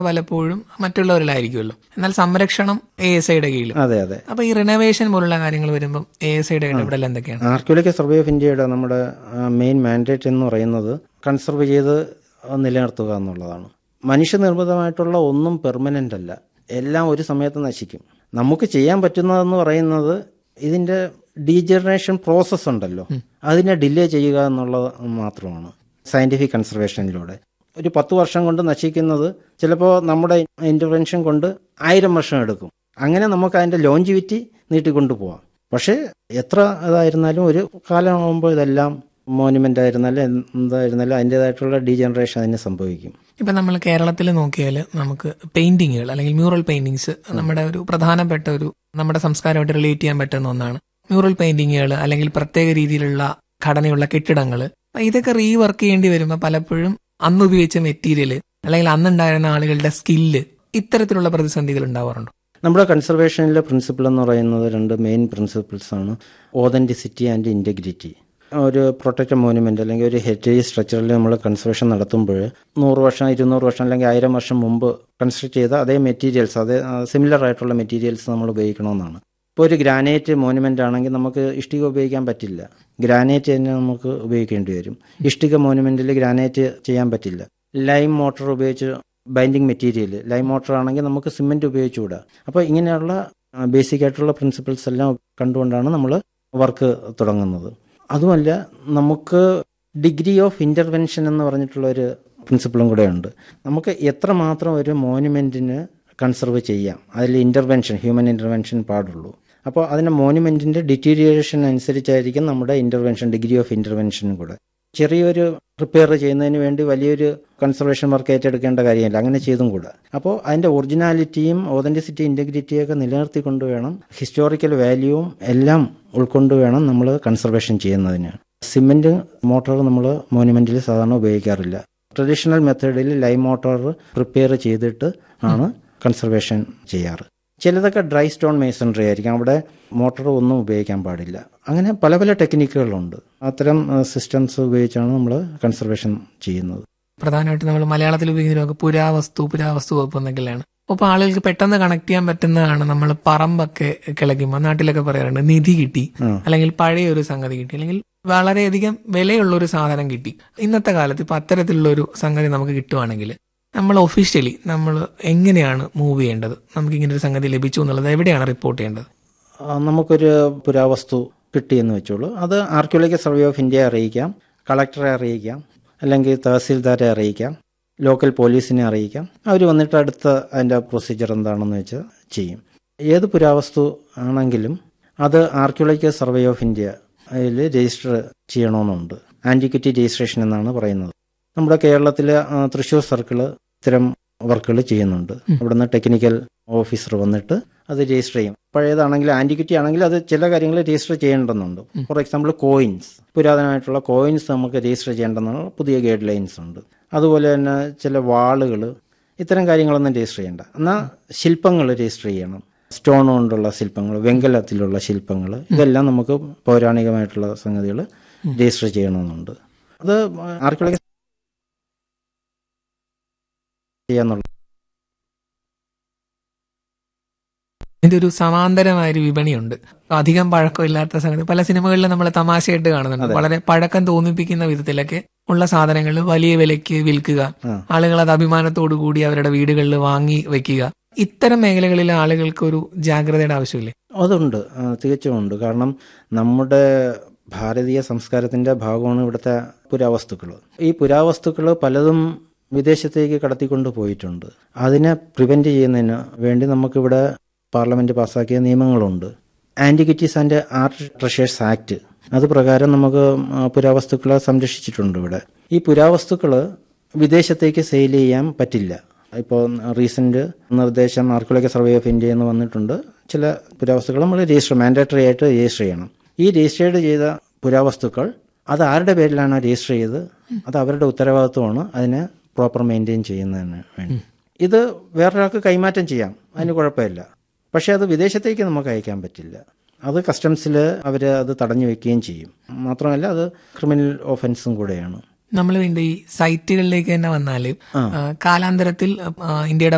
പലപ്പോഴും മറ്റുള്ളവരിലായിരിക്കുമല്ലോ എന്നാൽ സംരക്ഷണം എ എസ് ഐയുടെ കീഴിൽ അതെ അതെ അപ്പൊ ഈ റിനോവേഷൻ പോലുള്ള കാര്യങ്ങൾ വരുമ്പോൾ എ എസ് ഐയുടെ ഇടപെടൽ എന്തൊക്കെയാണ് ആർക്കിയോളജിക്കൽ സർവേ ഓഫ് ഇന്ത്യയുടെ നമ്മുടെ മെയിൻ മാൻഡേറ്റ് എന്ന് പറയുന്നത് കൺസർവ് ചെയ്ത് നിലനിർത്തുക എന്നുള്ളതാണ് മനുഷ്യനിർമ്മിതമായിട്ടുള്ള ഒന്നും പെർമനൻ്റ് അല്ല എല്ലാം ഒരു സമയത്ത് നശിക്കും നമുക്ക് ചെയ്യാൻ പറ്റുന്നതെന്ന് പറയുന്നത് ഇതിൻ്റെ ഡീജനറേഷൻ പ്രോസസ്സ് ഉണ്ടല്ലോ അതിനെ ഡിലേ ചെയ്യുക എന്നുള്ളത് മാത്രമാണ് സയൻറ്റിഫിക് കൺസർവേഷനിലൂടെ ഒരു പത്ത് വർഷം കൊണ്ട് നശിക്കുന്നത് ചിലപ്പോൾ നമ്മുടെ ഇൻ്റർവെൻഷൻ കൊണ്ട് ആയിരം വർഷം എടുക്കും അങ്ങനെ നമുക്ക് അതിൻ്റെ ലോഞ്ചിവിറ്റി നീട്ടിക്കൊണ്ടു പോവാം പക്ഷേ എത്ര ഇതായിരുന്നാലും ഒരു കാലമാകുമ്പോൾ ഇതെല്ലാം മോനുമെൻ്റ് ആയിരുന്നാലും എന്തായിരുന്നാലും അതിൻ്റെതായിട്ടുള്ള ഡീജനറേഷൻ അതിന് സംഭവിക്കും ഇപ്പൊ നമ്മൾ കേരളത്തിൽ നോക്കിയാൽ നമുക്ക് പെയിന്റിങ്ങുകൾ അല്ലെങ്കിൽ മ്യൂറൽ പെയിന്റിങ്സ് നമ്മുടെ ഒരു പ്രധാനപ്പെട്ട ഒരു നമ്മുടെ സംസ്കാരമായിട്ട് റിലേറ്റ് ചെയ്യാൻ പറ്റുന്ന ഒന്നാണ് മ്യൂറൽ പെയിന്റിങ്ങുകൾ അല്ലെങ്കിൽ പ്രത്യേക രീതിയിലുള്ള ഘടനയുള്ള കെട്ടിടങ്ങൾ അപ്പൊ ഇതൊക്കെ റീവർക്ക് ചെയ്യേണ്ടി വരുമ്പോൾ പലപ്പോഴും അന്ന് ഉപയോഗിച്ച മെറ്റീരിയൽ അല്ലെങ്കിൽ അന്നുണ്ടായിരുന്ന ആളുകളുടെ സ്കില്ല് ഇത്തരത്തിലുള്ള പ്രതിസന്ധികൾ ഉണ്ടാവാറുണ്ട് നമ്മുടെ കൺസർവേഷനിലെ പ്രിൻസിപ്പിൾ എന്ന് പറയുന്നത് രണ്ട് മെയിൻ പ്രിൻസിപ്പിൾസ് ആണ് ഓതൻറ്റിസിറ്റി ആൻഡ് ഇൻറ്റഗ്രിറ്റി ഒരു പ്രൊട്ടക്റ്റഡ് മോനുമെൻ്റ് അല്ലെങ്കിൽ ഒരു ഹെറിറ്റേജ് സ്ട്രക്ചറിൽ നമ്മൾ കൺസർവേഷൻ നടത്തുമ്പോൾ നൂറ് വർഷം ഇരുന്നൂറ് വർഷം അല്ലെങ്കിൽ ആയിരം വർഷം മുമ്പ് കൺസ്ട്രക്ട് ചെയ്ത അതേ മെറ്റീരിയൽസ് അതേ സിമിലർ ആയിട്ടുള്ള മെറ്റീരിയൽസ് നമ്മൾ ഉപയോഗിക്കണമെന്നാണ് ഇപ്പോൾ ഒരു ഗ്രാനൈറ്റ് മോനുമെൻ്റ് ആണെങ്കിൽ നമുക്ക് ഇഷ്ടിക ഉപയോഗിക്കാൻ പറ്റില്ല ഗ്രാനൈറ്റ് തന്നെ നമുക്ക് ഉപയോഗിക്കേണ്ടി വരും ഇഷ്ടിക മോനുമെൻറ്റിൽ ഗ്രാനൈറ്റ് ചെയ്യാൻ പറ്റില്ല ലൈം മോട്ടർ ഉപയോഗിച്ച് ബൈൻഡിങ് മെറ്റീരിയൽ ലൈം മോട്ടർ ആണെങ്കിൽ നമുക്ക് സിമെൻറ്റ് ഉപയോഗിച്ചുകൂടാ അപ്പോൾ ഇങ്ങനെയുള്ള ബേസിക് ആയിട്ടുള്ള പ്രിൻസിപ്പിൾസ് എല്ലാം കണ്ടുകൊണ്ടാണ് നമ്മൾ വർക്ക് തുടങ്ങുന്നത് അതുമല്ല നമുക്ക് ഡിഗ്രി ഓഫ് ഇൻ്റർവെൻഷൻ എന്ന് പറഞ്ഞിട്ടുള്ള ഒരു പ്രിൻസിപ്പിളും കൂടെ ഉണ്ട് നമുക്ക് എത്രമാത്രം ഒരു മോനുമെൻറ്റിന് കൺസർവ് ചെയ്യാം അതിൽ ഇൻ്റർവെൻഷൻ ഹ്യൂമൻ ഇൻ്റർവെൻഷൻ പാടുള്ളൂ അപ്പോൾ അതിൻ്റെ മോനുമെൻറ്റിൻ്റെ ഡിറ്റീരിയേഷൻ അനുസരിച്ചായിരിക്കും നമ്മുടെ ഇൻ്റർവെൻഷൻ ഡിഗ്രി ഓഫ് ഇൻ്റർവെൻഷനും കൂടെ ചെറിയൊരു റിപ്പയർ ചെയ്യുന്നതിന് വേണ്ടി വലിയൊരു കൺസർവേഷൻ വർക്ക് ഏറ്റെടുക്കേണ്ട കാര്യമില്ല അങ്ങനെ ചെയ്തും കൂടെ അപ്പോൾ അതിൻ്റെ ഒറിജിനാലിറ്റിയും ഓതൻറ്റിസിറ്റി ഇൻറ്റഗ്രിറ്റിയൊക്കെ നിലനിർത്തിക്കൊണ്ട് വേണം ഹിസ്റ്റോറിക്കൽ വാല്യൂവും എല്ലാം ഉൾക്കൊണ്ട് വേണം നമ്മൾ കൺസർവേഷൻ ചെയ്യുന്നതിന് സിമെൻറ്റ് മോട്ടോർ നമ്മൾ മോനുമെൻറ്റിൽ സാധാരണ ഉപയോഗിക്കാറില്ല ട്രഡീഷണൽ മെത്തേഡിൽ ലൈം മോട്ടോർ പ്രിപ്പയർ ചെയ്തിട്ട് ആണ് കൺസർവേഷൻ ചെയ്യാറ് ചിലതൊക്കെ ഡ്രൈ സ്റ്റോൺ മേസൺട്രി ആയിരിക്കും അവിടെ മോട്ടോർ ഒന്നും ഉപയോഗിക്കാൻ പാടില്ല അങ്ങനെ പല പല ടെക്നിക്കുകളുണ്ട് അത്തരം സിസ്റ്റംസ് ഉപയോഗിച്ചാണ് നമ്മൾ കൺസർവേഷൻ ചെയ്യുന്നത് പ്രധാനമായിട്ട് നമ്മൾ മലയാളത്തിൽ ഉപയോഗിക്കുന്ന പുരാവസ്തു പുരാവസ്തു വകുപ്പ് എന്നൊക്കെയാണ് അപ്പൊ ആളുകൾക്ക് പെട്ടെന്ന് കണക്ട് ചെയ്യാൻ പറ്റുന്നതാണ് നമ്മൾ പറമ്പൊക്കെ കിളയ്ക്കുമ്പോൾ നാട്ടിലൊക്കെ പറയാറുണ്ട് നിധി കിട്ടി അല്ലെങ്കിൽ പഴയ ഒരു സംഗതി കിട്ടി അല്ലെങ്കിൽ വളരെയധികം വിലയുള്ള ഒരു സാധനം കിട്ടി ഇന്നത്തെ കാലത്ത് ഇപ്പൊ അത്തരത്തിലുള്ള ഒരു സംഗതി നമുക്ക് കിട്ടുവാണെങ്കിൽ നമ്മൾ ഒഫീഷ്യലി നമ്മൾ എങ്ങനെയാണ് മൂവ് ചെയ്യേണ്ടത് നമുക്ക് ഇങ്ങനെ ഒരു സംഗതി ലഭിച്ചു എന്നുള്ളത് എവിടെയാണ് റിപ്പോർട്ട് ചെയ്യേണ്ടത് ആ, നമുക്കൊരു പുരാവസ്തു കിട്ടിയെന്ന് വെച്ചോളൂ അത് ആർക്കിയോളജിക്കൽ സർവേ ഓഫ് ഇന്ത്യയെ അറിയിക്കാം കളക്ടറെ അറിയിക്കാം അല്ലെങ്കിൽ തഹസീൽദാരെ അറിയിക്കാം ലോക്കൽ പോലീസിനെ അറിയിക്കാം അവർ വന്നിട്ട് അടുത്ത അതിൻ്റെ പ്രൊസീജിയർ എന്താണെന്ന് വെച്ചാൽ ചെയ്യും ഏത് പുരാവസ്തു ആണെങ്കിലും അത് ആർക്കിയോളജിക്കൽ സർവേ ഓഫ് ഇന്ത്യ അതിൽ രജിസ്റ്റർ ചെയ്യണമെന്നുണ്ട് ആൻറ്റിക്വിറ്റി രജിസ്ട്രേഷൻ എന്നാണ് പറയുന്നത് നമ്മുടെ കേരളത്തിലെ ആ, തൃശ്ശൂർ സർക്കിള് ഇത്തരം വർക്കുകൾ ചെയ്യുന്നുണ്ട് അവിടുന്ന് ടെക്നിക്കൽ ഓഫീസർ വന്നിട്ട് അത് രജിസ്റ്റർ ചെയ്യും പഴയതാണെങ്കിൽ ആന്റിക്വിറ്റി ആണെങ്കിൽ അത് ചില കാര്യങ്ങൾ രജിസ്റ്റർ ചെയ്യേണ്ടതുണ്ട് ഫോർ എക്സാമ്പിൾ കോയിൻസ് പുരാതനമായിട്ടുള്ള കോയിൻസ് നമുക്ക് രജിസ്റ്റർ ചെയ്യേണ്ടെന്നാണ് പുതിയ ഗൈഡ് ലൈൻസ് ഉണ്ട് അതുപോലെ തന്നെ ചില വാളുകൾ ഇത്തരം കാര്യങ്ങളൊന്നും രജിസ്റ്റർ ചെയ്യേണ്ട എന്നാൽ ശില്പങ്ങൾ രജിസ്റ്റർ ചെയ്യണം സ്റ്റോൺ കൊണ്ടുള്ള ശില്പങ്ങൾ വെങ്കലത്തിലുള്ള ശില്പങ്ങൾ ഇതെല്ലാം നമുക്ക് പൗരാണികമായിട്ടുള്ള സംഗതികൾ രജിസ്റ്റർ ചെയ്യണമെന്നുണ്ട് അത് ആർക്കിയോളജി ചെയ്യാന്നുള്ള ഇതിന്റെ ഒരു സമാന്തരമായ ഒരു വിപണിയുണ്ട് അധികം പഴക്കമില്ലാത്ത സംഗതി പല സിനിമകളിലും നമ്മൾ തമാശയായിട്ട് കാണുന്നുണ്ട് വളരെ പഴക്കം തോന്നിപ്പിക്കുന്ന വിധത്തിലൊക്കെ ഉള്ള സാധനങ്ങൾ വലിയ വിലയ്ക്ക് വിൽക്കുക ആളുകൾ അത് അഭിമാനത്തോടു കൂടി അവരുടെ വീടുകളിൽ വാങ്ങി വെക്കുക ഇത്തരം മേഖലകളിൽ ആളുകൾക്ക് ഒരു ജാഗ്രതയുടെ ആവശ്യമില്ലേ അതുണ്ട് ആ, തികച്ചും ഉണ്ട് കാരണം നമ്മുടെ ഭാരതീയ സംസ്കാരത്തിന്റെ ഭാഗമാണ് ഇവിടുത്തെ പുരാവസ്തുക്കൾ ഈ പുരാവസ്തുക്കൾ പലതും വിദേശത്തേക്ക് കടത്തിക്കൊണ്ട് പോയിട്ടുണ്ട് അതിനെ പ്രിവെന്റ് ചെയ്യുന്നതിന് വേണ്ടി നമുക്കിവിടെ പാർലമെന്റ് പാസ്സാക്കിയ നിയമങ്ങളുണ്ട് antiquities and art treasures act അത് പ്രകാരം നമുക്ക് ആ, പുരാവസ്തുക്കളെ സംരക്ഷിച്ചിട്ടുണ്ട് ഇവിടെ ഈ പുരാവസ്തുക്കൾ വിദേശത്തേക്ക് സെയിൽ ചെയ്യാൻ പറ്റില്ല ഇപ്പോൾ റീസെന്റ് നിർദ്ദേശം ആർക്കിയോളജിക്കൽ സർവേ ഓഫ് ഇന്ത്യ എന്ന് വന്നിട്ടുണ്ട് ചില പുരാവസ്തുക്കൾ നമ്മൾ രജിസ്റ്റർ മാൻഡേറ്ററി ആയിട്ട് രജിസ്റ്റർ ചെയ്യണം ഈ രജിസ്റ്റേർഡ് ചെയ്ത പുരാവസ്തുക്കൾ അത് ആരുടെ പേരിലാണോ രജിസ്റ്റർ ചെയ്ത് അത് അവരുടെ ഉത്തരവാദിത്വമാണ് അതിനെ പ്രോപ്പർ മെയിൻറ്റെയിൻ ചെയ്യുന്നതിന് വേണ്ടി ഇത് വേറൊരാൾക്ക് കൈമാറ്റം ചെയ്യാം അതിന് കുഴപ്പമില്ല പക്ഷേ അത് വിദേശത്തേക്ക് നമുക്ക് അയക്കാൻ പറ്റില്ല അത് കസ്റ്റംസിൽ അവർ അത് തടഞ്ഞു വെക്കുകയും ചെയ്യും മാത്രമല്ല അത് ക്രിമിനൽ ഓഫൻസും കൂടെയാണ് നമ്മൾ വീണ്ടും ഈ സൈറ്റുകളിലേക്ക് തന്നെ വന്നാൽ കാലാന്തരത്തിൽ ആ, ഇന്ത്യയുടെ